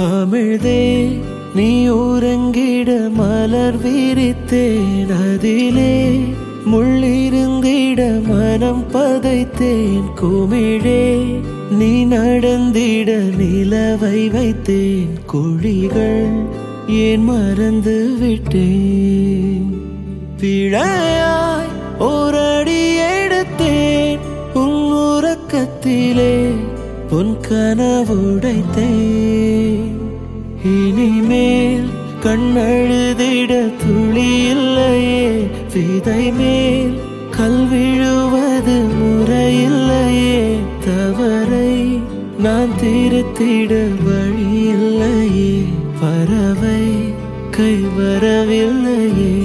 அமிழ்தே நீ உறங்கிட மலர் விரித்தேன் அதிலே முள்ளிருந்திட மனம் பதைத்தேன் குமிழே நீ நடந்திட நிலவை வைத்தேன் குழிகள் ஏன் மறந்து விட்டேன் பிழையாய் ஓரடி எடுத்தேன் உன் உறக்கத்திலே உன் கனவுடைத்தேன் இனிமேல் கண்ணழுதிட துளி இல்லையே விதை மேல் கல்விழுவது முறையில்லையே தவறை நான் திருத்திட வழி இல்லையே பறவை கை வரவில்லையே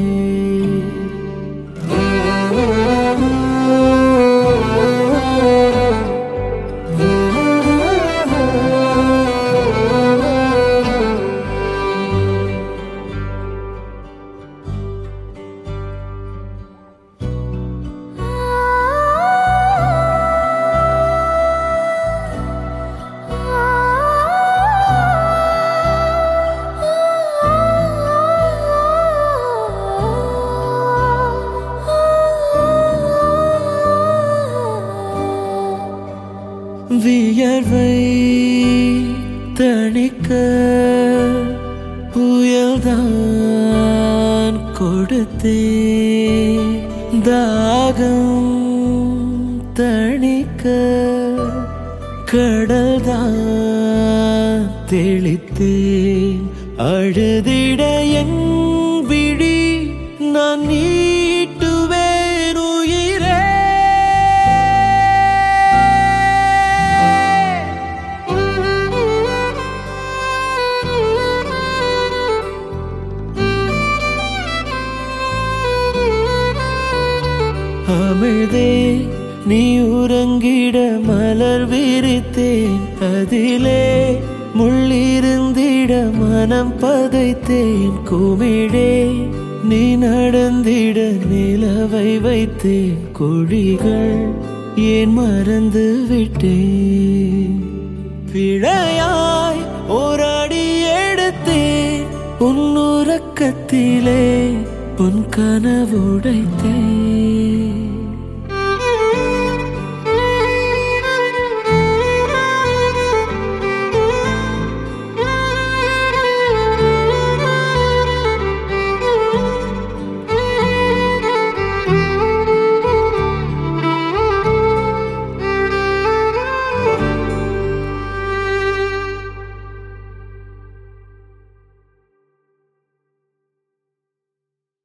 வியர்வை தணிக்க புயல்தான் கொடுத்தே தாகம் தணிக்க கடல்தான் தெளித்தேன் அழுதிட என் விழி நான் நீட்டுவேன் உயிரே அமிழ்தே நீ உறங்கிட மலர் விரித்தேன் அதிலே முள்ளிருந்திட மனம் பதைத்தேன் குமிழே நீ நடந்திட நிலவை வைத்தேன் குழிகள் ஏன் மறந்து விட்டேன் பிழையாய் ஓராடி எடுத்தேன் உன் உறக்கத்திலே உன் கனவுடைத்தேன்